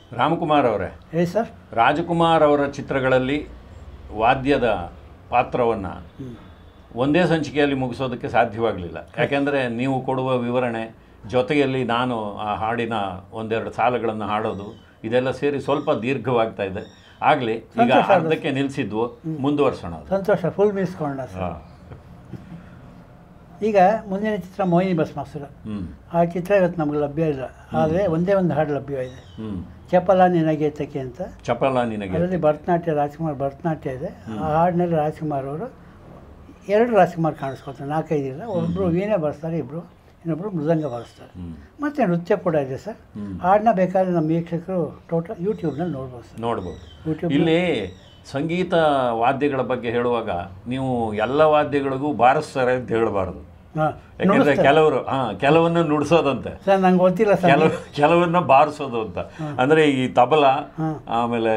ರಾಮಕುಮಾರ್ ಅವರೇ ಹೇಳಿ ಸರ್ ರಾಜಕುಮಾರ್ ಅವರ ಚಿತ್ರಗಳಲ್ಲಿ ವಾದ್ಯದ ಪಾತ್ರವನ್ನು ಒಂದೇ ಸಂಚಿಕೆಯಲ್ಲಿ ಮುಗಿಸೋದಕ್ಕೆ ಸಾಧ್ಯವಾಗಲಿಲ್ಲ ಯಾಕೆಂದರೆ ನೀವು ಕೊಡುವ ವಿವರಣೆ ಜೊತೆಯಲ್ಲಿ ನಾನು ಆ ಹಾಡಿನ ಒಂದೆರಡು ಸಾಲುಗಳನ್ನು ಹಾಡೋದು ಇದೆಲ್ಲ ಸೇರಿ ಸ್ವಲ್ಪ ದೀರ್ಘವಾಗ್ತಾ ಇದೆ ಆಗಲಿ ಈಗ ಅರ್ಧಕ್ಕೆ ನಿಲ್ಲಿಸಿದ್ವು ಮುಂದುವರ್ಸೋಣ ಅದು. ಸಂತೋಷ ಫುಲ್ ಮೀಸ್ಕೊಂಡ ಸರ್ ಹಾ. ಈಗ ಮುಂದಿನ ಚಿತ್ರ ಮೋಹಿನಿ ಭಸ್ಮಾಸುರ ಹ್ಮ್ ಆ ಚಿತ್ರ ಇವತ್ತು ನಮ್ಗೆ ಲಭ್ಯ ಇಲ್ಲ ಆದರೆ ಒಂದೇ ಒಂದು ಹಾಡು ಲಭ್ಯವಿದೆ ಹ್ಮ್ ಚಪಲ ನಿನಗೆ ತಕ್ಕೆ ಅಂತ ಚಪಲ ನಿನಗೆ ಅದರಲ್ಲಿ ಭರತನಾಟ್ಯ ರಾಜ್ಕುಮಾರ್ ಭರತನಾಟ್ಯ ಇದೆ ಆ ಹಾಡಿನಲ್ಲಿ ರಾಜ್ಕುಮಾರ್ ಅವರು ಎರಡು ರಾಜ್ಕುಮಾರ್ ಕಾಣಿಸ್ಕೊತಾರೆ ನಾಲ್ಕೈದು ಇಲ್ಲ ಒಬ್ಬರು ವೀಣೆ ಬರ್ಸ್ತಾರೆ ಇಬ್ಬರು ಇನ್ನೊಬ್ಬರು ಮೃದಂಗ ಬಾರಿಸ್ತಾರೆ ಹ್ಮ್ ಮತ್ತು ನೃತ್ಯ ಕೂಡ ಇದೆ ಸರ್ ಹ್ಮ್. ಹಾಡನ್ನ ಬೇಕಾದ್ರೆ ನಮ್ಮ ವೀಕ್ಷಕರು ಟೋಟಲ್ ಯೂಟ್ಯೂಬ್ನಲ್ಲಿ ನೋಡ್ಬೋದು ಸರ್ ನೋಡ್ಬೋದು ಯೂಟ್ಯೂಬ್ ಇಲ್ಲಿ ಸಂಗೀತ ವಾದ್ಯಗಳ ಬಗ್ಗೆ ಹೇಳುವಾಗ ನೀವು ಎಲ್ಲ ವಾದ್ಯಗಳಿಗೂ ಬಾರಿಸ್ತಾರೆ ಅಂತ ಹೇಳಬಾರ್ದು ಹಾಂ ಯಾಕೆಂದ್ರೆ ಕೆಲವರು ಹಾ ಕೆಲವನ್ನ ನುಡ್ಸೋದಂತೆ ಸರ್ ನಂಗೆ ಗೊತ್ತಿಲ್ಲ ಸರ್ ಕೆಲವು ಕೆಲವನ್ನ ಬಾರಿಸೋದು ಅಂತ ಅಂದ್ರೆ ಈ ತಬಲ ಆಮೇಲೆ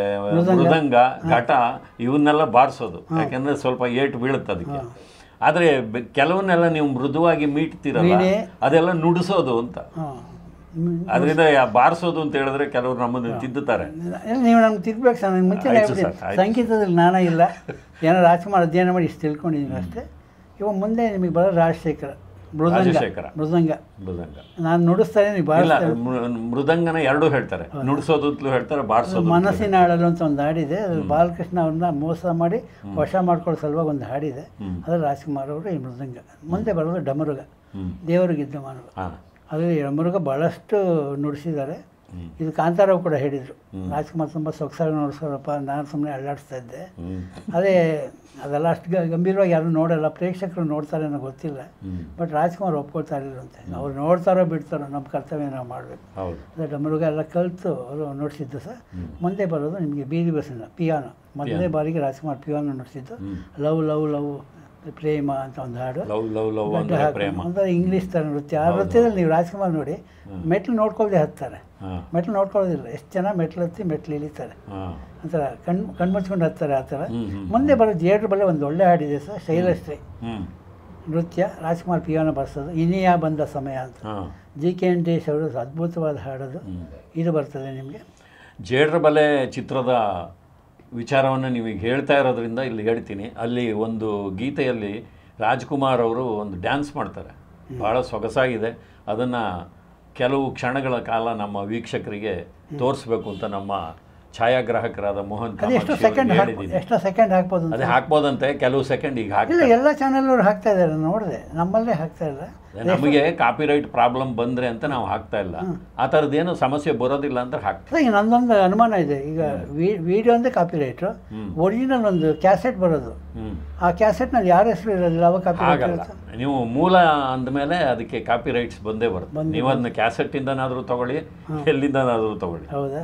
ಮೃದಂಗ ಘಟ ಇವನ್ನೆಲ್ಲ ಬಾರಿಸೋದು ಯಾಕೆಂದ್ರೆ ಸ್ವಲ್ಪ ಏಟು ಬೀಳುತ್ತೆ ಅದಕ್ಕೆ ಆದ್ರೆ ಬೆ- ಕೆಲವನ್ನೆಲ್ಲ ನೀವು ಮೃದುವಾಗಿ ಮೀಟ್ತೀರಲ್ಲ ವೀಣೆ. ಅದೆಲ್ಲ ನುಡಿಸೋದು ಅಂತ ಹಾಂ ಅದರಿಂದ ಬಾರಿಸೋದು ಅಂತ ಹೇಳಿದ್ರೆ ಕೆಲವರು ನಮ್ಮನ್ನು ತಿದ್ದುತ್ತಾರೆ ನೀವು ನಮ್ಗೆ ತಿರ್ಬೇಕು ಸರ್ ನಂಗೆ ಮುಂಚೆ ಆಯ್ತು ಸರ್, ಆಯ್ತು. ಸಂಗೀತದಲ್ಲಿ ನಾನ ಇಲ್ಲ ಏನೋ ರಾಜ್ಕುಮಾರ್ ಅಧ್ಯಯನ ಮಾಡಿ ಇಷ್ಟು ತಿಳ್ಕೊಂಡಿದ್ದೀನಿ ಅಷ್ಟೇ ಇವಾಗ ಮುಂದೆ ನಿಮಗೆ ಬರೋ ರಾಜಶೇಖರ ಮೃದಂಗ ರಾಜಶೇಖರ. ಮೃದಂಗ ಮೃದಂಗ ನಾನು ನುಡಿಸ್ತಾನೆ ನೀವು ಇಲ್ಲ ಬಾರಿಸ್ತಾರೆ ಮೃ- ಮೃದಂಗನ ಎರಡೂ ಹೇಳ್ತಾರೆ ನುಡಿಸೋದು ಅಂತಲೂ ಹೇಳ್ತಾರೆ ಬಾರಿಸೋದು ಮನಸ್ಸಿನ ಹಾಡಲು ಅಂತ ಒಂದು ಹಾಡಿದೆ ಅದು ಬಾಲಕೃಷ್ಣ ಅವ್ರನ್ನ ಮೋಸ ಮಾಡಿ ವಶ ಮಾಡ್ಕೊಳ್ಳೋ ಸಲುವಾಗಿ ಒಂದು ಹಾಡಿದೆ ಅದು ರಾಜ್ಕುಮಾರ್ ಅವರು ಈ ಮೃದಂಗ ಮುಂದೆ ಬರೋದು ಡಮರುಗ ಹ್ಮ್ ದೇವರಿಗಿದ್ದ ಮಾನವ ಹಾ ಅದರಲ್ಲಿ ಡಮರುಗ ಭಾಳಷ್ಟು ನುಡಿಸಿದ್ದಾರೆ ಹ್ಮ್. ಇದು ಕಾಂತಾರಾವ್ ಕೂಡ ಹೇಳಿದರು ರಾಜ್ಕುಮಾರ್ ತುಂಬ ಸೊಗಸಾಗಿ ನೋಡಿಸೋರಪ್ಪ ನಾನು ಸುಮ್ಮನೆ ಅಲ್ಲಾಡಿಸ್ತಾ ಇದ್ದೆ ಹ್ಮ್ ಅದೇ ಅದೆಲ್ಲ ಅಷ್ಟು ಗ- ಗಂಭೀರವಾಗಿ ಯಾರು ನೋಡಲ್ಲ ಪ್ರೇಕ್ಷಕರು ನೋಡ್ತಾರೆ ಅನ್ನೋ ಗೊತ್ತಿಲ್ಲ ಹ್ಮ್ ಬಟ್ ರಾಜ್ಕುಮಾರ್ ಒಪ್ಕೊಳ್ತಾ ಇರಲಿಲ್ಲಂತೆ ಅವ್ರು ನೋಡ್ತಾರೋ ಬಿಡ್ತಾರೋ ನಮ್ಮ ಕರ್ತವ್ಯ ನಾವು ಮಾಡಬೇಕು ಹೌದು ಅದೇ ಡಮರುಗ ಎಲ್ಲ ಕಲಿತು ಅವರು ನುಡಿಸಿದ್ದು ಸರ್ ಮುಂದೆ ಬರೋದು ನಿಮಗೆ ಬೀದಿ ಬಸ್ಸಿನ ಪಿಯಾನೋ ಮೊದಲನೇ ಬಾರಿಗೆ ರಾಜ್ಕುಮಾರ್ ಪಿಯಾನೋ ನುಡಿಸಿದ್ದು ಹ್ಮ್. ಲವ್ ಲವ್ ಲವ್ ಪ್ರೇಮ ಅಂತ ಒಂದು ಹಾಡು ಲವ್ ಲವ್ ಲವ್ ಗಡ್ಡ ಅಂದ್ರೆ ಹಾಕು. ಪ್ರೇಮ ಒಂಥರ ಇಂಗ್ಲೀಷ್ ಥರ ನೃತ್ಯ ಆ ನೃತ್ಯದಲ್ಲಿ ನೀವು ರಾಜ್ಕುಮಾರ್ ನೋಡಿ ಮೆಟ್ಲು ನೋಡ್ಕೊಳ್ದೆ ಹತ್ತಾರೆ ಹಾ ಮೆಟ್ಲು ನೋಡ್ಕೊಳ್ಳೋದಿಲ್ಲ ಎಷ್ಟು ಜನ ಮೆಟ್ಲು ಹತ್ತಿ ಮೆಟ್ಲು ಇಳಿತಾರೆ ಹಾ ಒಂಥರ ಕಣ್ ಕಣ್ಮುಚ್ಕೊಂಡು ಹತ್ತಾರೆ ಆ ಥರ ಹ್ಮ್ ಹ್ಮ್ ಮುಂದೆ ಬರೋ ಜೇಡ್ರ ಬlle ಒಂದು ಒಳ್ಳೆ ಹಾಡಿದೆ ಸರ್ ಶೈಲಶ್ರೀ ಹ್ಮ್ ನೃತ್ಯ ರಾಜ್ಕುಮಾರ್ ಪಿಯಾನೋ ಬರ್ಸೋದು ಇನಿಯಾ ಬಂದ ಸಮಯ ಅಂತ ಹಾ ಜಿ ಕೆ ಎನ್ ಟೇಶ್ ಅವರು ಅದ್ಭುತವಾದ ಹಾಡೋದು ಇದು ಬರ್ತದೆ ನಿಮಗೆ ಜೇಡ್ರ ಬಲೆ ಚಿತ್ರದ ವಿಚಾರವನ್ನು ನೀವೀಗ ಹೇಳ್ತಾ ಇರೋದ್ರಿಂದ ಇಲ್ಲಿ ಹೇಳ್ತೀನಿ ಅಲ್ಲಿ ಒಂದು ಗೀತೆಯಲ್ಲಿ ರಾಜ್ಕುಮಾರ್ ಅವರು ಒಂದು ಡ್ಯಾನ್ಸ್ ಮಾಡ್ತಾರೆ ಬಹಳ ಸೊಗಸಾಗಿದೆ ಅದನ್ನು ಕೆಲವು ಕ್ಷಣಗಳ ಕಾಲ ನಮ್ಮ ವೀಕ್ಷಕರಿಗೆ ತೋರಿಸ್ಬೇಕು ಅಂತ ನಮ್ಮ ಛಾಯಾಗ್ರಾಹಕರಾದ ಮೋಹನ್ ಅದು ಎಷ್ಟು ಕಾಮಾಕ್ಷಿ ಸೆಕೆಂಡ್ ಅವ್ರಿಗೆ ಹಾಕ್ಬೋದು ಹೇಳಿದ್ದೀನಿ ಎಷ್ಟೋ ಸೆಕೆಂಡ್ ಹಾಕ್ಬೋದು ಅಂತ ಅದೇ ಹಾಕ್ಬೋದಂತೆ ಕೆಲವು ಸೆಕೆಂಡ್ ಈಗ ಹಾಕಿ ಇಲ್ಲ ಎಲ್ಲ ಚಾನೆಲ್ನವ್ರು ಹಾಕ್ತಾ ಇದ್ದಾರೆ ನೋಡಿದೆ ನಮ್ಮಲ್ಲೇ ಹಾಕ್ತಾ ಇಲ್ಲ ನಮಗೆ ಕಾಪಿರೈಟ್ ಪ್ರಾಬ್ಲಮ್ ಬಂದ್ರೆ ಅಂತ ನಾವು ಹಾಕ್ತಾ ಇಲ್ಲ ಆ ಥರದ್ದೇನು ಸಮಸ್ಯೆ ಬರೋದಿಲ್ಲ ಅಂತ ಹಾಕ್ತೀವಿ ಅದೇ ನಂದೊಂದು ಅನುಮಾನ ಇದೆ ಈಗ ವಿಡಿಯೋ ಅಂದರೆ ಕಾಪಿ ರೈಟು ಹ್ಮ್. ಒರಿಜಿನಲ್ ಒಂದು ಕ್ಯಾಸೆಟ್ ಬರೋದು ಹ್ಮ್ ಆ ಕ್ಯಾಸೆಟ್ನಲ್ಲಿ ಯಾರ ಹೆಸರು ಇರೋದಿಲ್ಲ ಅವಾಗ ಕಾಪಿ ರೈಟ್ ಆಗಲ್ಲ ಇರುತ್ತೆ ನೀವು ಮೂಲ ಅಂದಮೇಲೆ ಅದಕ್ಕೆ ಕಾಪಿ ರೈಟ್ಸ್ ಬಂದೇ ಬರುತ್ತೆ ನೀವು ಅದನ್ನ ಕ್ಯಾಸೆಟ್ ಇಂದನಾದ್ರೂ ತಗೊಳ್ಳಿ ಎಲ್ಲಿಂದನಾದ್ರೂ ತಗೊಳ್ಳಿ ಹೌದಾ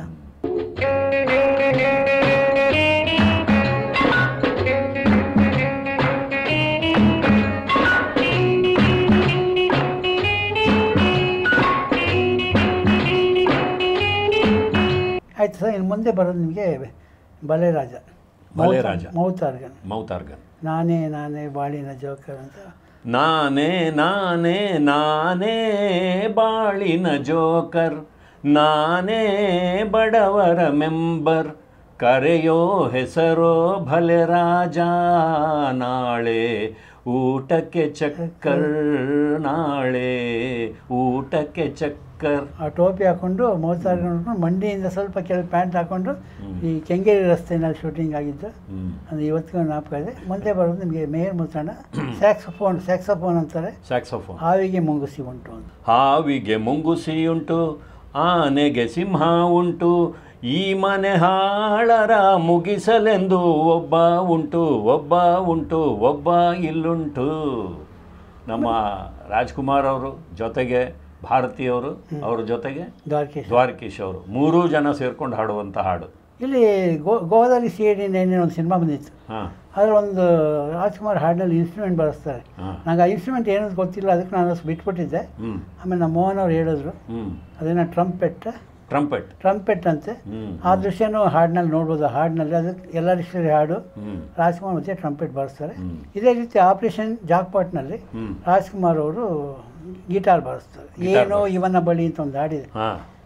ಆಯ್ತು ಸರ್ ಇನ್ನು ಮುಂದೆ ಬರೋದು ನಿಮಗೆ ಬಲೆ ರಾಜ ಬಲೆ ರಾಜ. ಮೌತಾರ್ಗನ್ ಮೌತಾರ್ಗನ್ ನಾನೇ ನಾನೇ ಬಾಳಿನ ಜೋಕರ್ ಅಂತ ನಾನೇ ನಾನೇ ನಾನೇ ಬಾಳಿನ ಜೋಕರ್ ನಾನೇ ಬಡವರ ಮೆಂಬರ್ ಕರೆಯೋ ಹೆಸರೋ ಭಲೆ ರಾಜ ನಾಳೆ ಊಟಕ್ಕೆ ಚಕ್ಕರ್ ನಾಳೆ ಊಟಕ್ಕೆ ಚಕ್ಕರ್ ಆ ಟೋಪಿ ಹಾಕೊಂಡು ಮೌತಾರ್ಗನ್ ಹಾಕೊಂಡು ಮಂಡಿಯಿಂದ ಸ್ವಲ್ಪ ಕೆಳಗೆ ಪ್ಯಾಂಟ್ ಹಾಕೊಂಡು ಈ ಕೆಂಗೇರಿ ರಸ್ತೆಯಲ್ಲಿ ಶೂಟಿಂಗ್ ಆಗಿದ್ದು ಹ್ಮ್ ಅದು ಇವತ್ತಿಗೂ ಜ್ಞಾಪಕ ಇದೆ ಮುಂದೆ ಬರೋದು ನಿಮಗೆ ಮೇಯರ್ ಮುತ್ತಣ್ಣ ಸ್ಯಾಕ್ಸಫೋನ್ ಸ್ಯಾಕ್ಸಫೋನ್ ಅಂತಾರೆ ಸ್ಯಾಕ್ಸೋಫೋನ್ ಹಾವಿಗೆ ಮುಂಗುಸಿ ಉಂಟು ಅಂತ ಹಾವಿಗೆ ಮುಂಗುಸಿ ಉಂಟು ಆನೆಗೆ ಸಿಂಹ ಉಂಟು ಈ ಮನೆ ಹಾಳರ ಮುಗಿಸಲೆಂದು ಒಬ್ಬ ಉಂಟು ಒಬ್ಬ ಉಂಟು ಒಬ್ಬ ಇಲ್ಲುಂಟು ನಮ್ಮ ರಾಜ್ಕುಮಾರ್ ಅವರು ಜೊತೆಗೆ ಭಾರತಿಯವರು ಅವ್ರ ಜೊತೆಗೆ ದ್ವಾರಕೇಶ್ ದ್ವಾರಕೀಶ್ ಅವರು ಮೂರೂ ಜನ ಸೇರ್ಕೊಂಡು ಹಾಡುವಂಥ ಹಾಡು ಇಲ್ಲಿ ಗೋ ಗೋವಾದಲ್ಲಿ ಸಿ ಐ ಡಿ ನೇನೆ ಒಂದು ಸಿನಿಮಾ ಬಂದಿತ್ತು ಹಾಂ ಅದ್ರ ಒಂದು ರಾಜ್ಕುಮಾರ್ ಹಾಡಿನಲ್ಲಿ ಇನ್ಸ್ಟ್ರೂಮೆಂಟ್ ಬಳಸ್ತಾರೆ ಹಾಂ ನಂಗೆ ಆ ಇನ್ಸ್ಟ್ರೂಮೆಂಟ್ ಏನಂತ ಗೊತ್ತಿಲ್ಲ ಅದಕ್ಕೆ ನಾನು ಅಷ್ಟು ಬಿಟ್ಬಿಟ್ಟಿದ್ದೆ ಹ್ಞೂ ಆಮೇಲೆ ನಮ್ಮ ಮೋಹನ್ ಅವ್ರು ಹೇಳಿದ್ರು ಹ್ಞೂ ಅದೇನೋ ಟ್ರಂಪೆಟ್ ಟ್ರಂಪೆಟ್ ಟ್ರಂಪೆಟ್ ಅಂತೆ ಹ್ಞೂ ಆ ದೃಶ್ಯನೂ ಹಾಡಿನಲ್ಲಿ ನೋಡ್ಬೋದು ಆ ಹಾಡಿನಲ್ಲಿ ಅದಕ್ಕೆ ಎಲ್ಲ ರಿಶ್ವರಿ ಹಾಡು ಹ್ಞೂ ರಾಜ್ಕುಮಾರ್ ಮತ್ತೆ ಟ್ರಂಪೆಟ್ ಬಳಸ್ತಾರೆ ಹ್ಮ್. ಇದೇ ರೀತಿ ಆಪರೇಷನ್ ಜಾಕ್ಪಾಟ್ನಲ್ಲಿ ಹ್ಞೂ ರಾಜ್ಕುಮಾರ್ ಅವರು ಗಿಟಾರ್ ಬಾರಿಸ್ತಾರೆ ಏನೋ ಇವನ ಬಳಿ ಅಂತ ಒಂದು ಹಾಡಿದೆ ಹಾಂ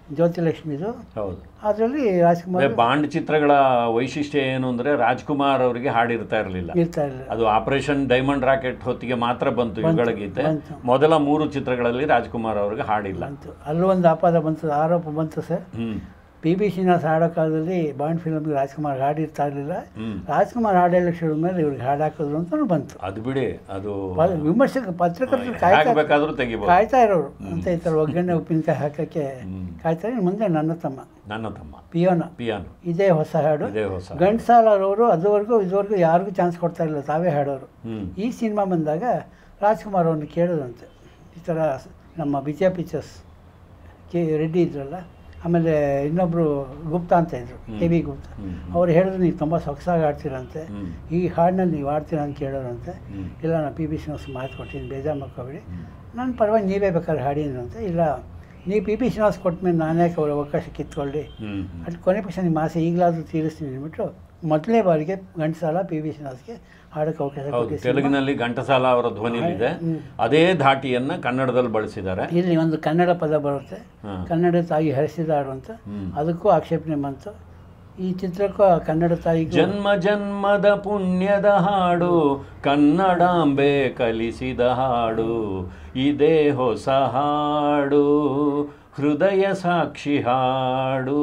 ಜ್ಯೋತಿಲಕ್ಷ್ಮಿದು ಹೌದು ಅದರಲ್ಲಿ ರಾಜ್ಕುಮಾರ್ ಅಂದ್ರೆ ಬಾಂಡ್ ಚಿತ್ರಗಳ ವೈಶಿಷ್ಟ್ಯ ಏನು ಅಂದ್ರೆ ರಾಜ್ಕುಮಾರ್ ಅವರಿಗೆ ಹಾಡಿರ್ತಾ ಇರಲಿಲ್ಲ ಇರ್ತಾ ಇರಲಿಲ್ಲ ಅದು ಆಪರೇಷನ್ ಡೈಮಂಡ್ ರಾಕೆಟ್ ಹೊತ್ತಿಗೆ ಮಾತ್ರ ಬಂತು ಯುಗಳ ಗೀತೆ ಬಂತು. ಮೊದಲ ಮೂರು ಚಿತ್ರಗಳಲ್ಲಿ ರಾಜ್ಕುಮಾರ್ ಅವರಿಗೆ ಹಾಡಿಲ್ಲ ಬಂತು ಅಲ್ಲೂ ಒಂದು ಆಪಾದ ಬಂತು ಆರೋಪ ಬಂತು ಸರ್ ಹ್ಮ್ ಪಿ ಬಿ ಶ್ರೀನಿವಾಸ್ ಹಾಡೋ ಕಾಲದಲ್ಲಿ ಬಾಂಡ್ ಫಿಲ್ಮ್ಗೆ ರಾಜ್ಕುಮಾರ್ ಹಾಡಿರ್ತಾ ಇರಲಿಲ್ಲ ಹ್ಮ್ ರಾಜ್ಕುಮಾರ್ ಹಾಡೆಲ್ಲ ಶುರು ಮೇಲೆ ಇವ್ರಿಗೆ ಹಾಡು ಹಾಕಿದ್ರು ಅಂತಲೂ ಬಂತು ಅದು ಬಿಡಿ ಅದು ಪ- ವಿಮರ್ಶಕ ಪತ್ರಕರ್ತರು ಕಾಯ್ತಾ ಹೇಗೆ ಬೇಕಾದ್ರೂ ತೆಗಿಬಹುದು ಕಾಯ್ತಾ ಇರೋರು ಅಂತ ಈ ಥರ ಒಗ್ಗರಣೆ ಉಪ್ಪಿನಕಾಯಿ ಹಾಕೋಕ್ಕೆ ಹ್ಮ್. ಕಾಯ್ತಾರೆ ಇನ್ನು ಮುಂದೆ ನನ್ನ ತಮ್ಮ ನನ್ನ ತಮ್ಮ ಪಿಯೋನ ಪಿಯಾನೋ ಇದೇ ಹೊಸ ಹಾಡು ಇದೇ ಹೊಸ ಗಂಟ್ಸಾಲರವರು ಅದುವರೆಗೂ ಇದುವರೆಗೂ ಯಾರಿಗೂ ಚಾನ್ಸ್ ಕೊಡ್ತಾ ಇಲ್ಲ ತಾವೇ ಹಾಡೋರು ಹ್ಮ್ ಈ ಸಿನಿಮಾ ಬಂದಾಗ ರಾಜ್ಕುಮಾರ್ ಅವ್ರನ್ನ ಕೇಳೋದಂತೆ ಈ ಥರ ನಮ್ಮ ವಿಜಯ ಪಿಕ್ಚರ್ಸ್ ಕೆ ರೆಡ್ಡಿ ಇದ್ರಲ್ಲ ಆಮೇಲೆ ಇನ್ನೊಬ್ಬರು ಗುಪ್ತಾ ಅಂತ ಇದ್ರು ಕೆ ವಿ ಗುಪ್ತಾ ಹ್ಮ್. ಅವ್ರು ಹೇಳಿದ್ರು ನೀವು ತುಂಬ ಸೊಗಸಾಗಿ ಆಡ್ತೀರಂತೆ ಹ್ಮ್. ಈ ಹಾಡನ್ನ ನೀವು ಆಡ್ತೀರ ಅಂತ ಕೇಳೋರಂತೆ ಹ್ಮ್. ಇಲ್ಲ ನಾನು ಪಿ ಬಿ ಶ್ರೀನಿವಾಸ್ ಮಾತು ಕೊಟ್ಟಿದ್ದೀನಿ ಬೇಜಾರು ಮಾಡ್ಕೊಬೇಡಿ ನನ್ನ ಪರವಾಗಿ ನೀವೇ ಬೇಕಾದ್ರೆ ಹಾಡಿದ್ರಂತೆ ಇಲ್ಲ ನೀವು ಪಿ ಬಿ ಶ್ರೀನಿವಾಸ್ ಕೊಟ್ಮೇಲೆ ನಾನೇ ಯಾಕೆ ಅವ್ರ ಅವಕಾಶ ಕಿತ್ಕೊಳ್ಳಿ ಹ್ಮ್ ಹ್ಮ್. ಅದು ಕೊನೆ ಪಕ್ಷ ನಿಮ್ಮ ಆಸೆ ಈಗಲಾದರೂ ತೀರಿಸ್ತೀನಿ ಅಂದ್ಬಿಟ್ಟು ಮೊದಲನೇ ಬಾರಿಗೆ ಗಂಟಸಾಲ ಪಿ ವಿ ಶ್ರೀನಿವಾಸ್ಗೆ ಹಾಡೋಕ್ಕೆ ಅವಕಾಶ ಹೌದು ಕೊಟ್ಟಿದ್ದೀನಿ ತೆಲುಗಿನಲ್ಲಿ ಘಂಟಸಾಲ ಅವರ ಧ್ವನಿಲಿದೆ ಹ್ಮ್. ಅದೇ ಧಾಟಿಯನ್ನ ಕನ್ನಡದಲ್ಲಿ ಬಳಸಿದ್ದಾರೆ ಇಲ್ಲಿ ಒಂದು ಕನ್ನಡ ಪದ ಬರುತ್ತೆ ಹಾ. ಕನ್ನಡ ತಾಯಿ ಹರಿಸಿದ ಹಾಡು ಅಂತ ಹ್ಮ್. ಅದಕ್ಕೂ ಆಕ್ಷೇಪಣೆ ಬಂತು ಈ ಚಿತ್ರಕ್ಕೂ ಆ ಕನ್ನಡ ತಾಯಿಗೂ ಜನ್ಮ ಜನ್ಮದ ಪುಣ್ಯದ ಹಾಡು ಕನ್ನಡಾಂಬೆ ಕಲಿಸಿದ ಹಾಡು ಇದೇ ಹೊಸ ಹಾಡು ಹೃದಯ ಸಾಕ್ಷಿ ಹಾಡು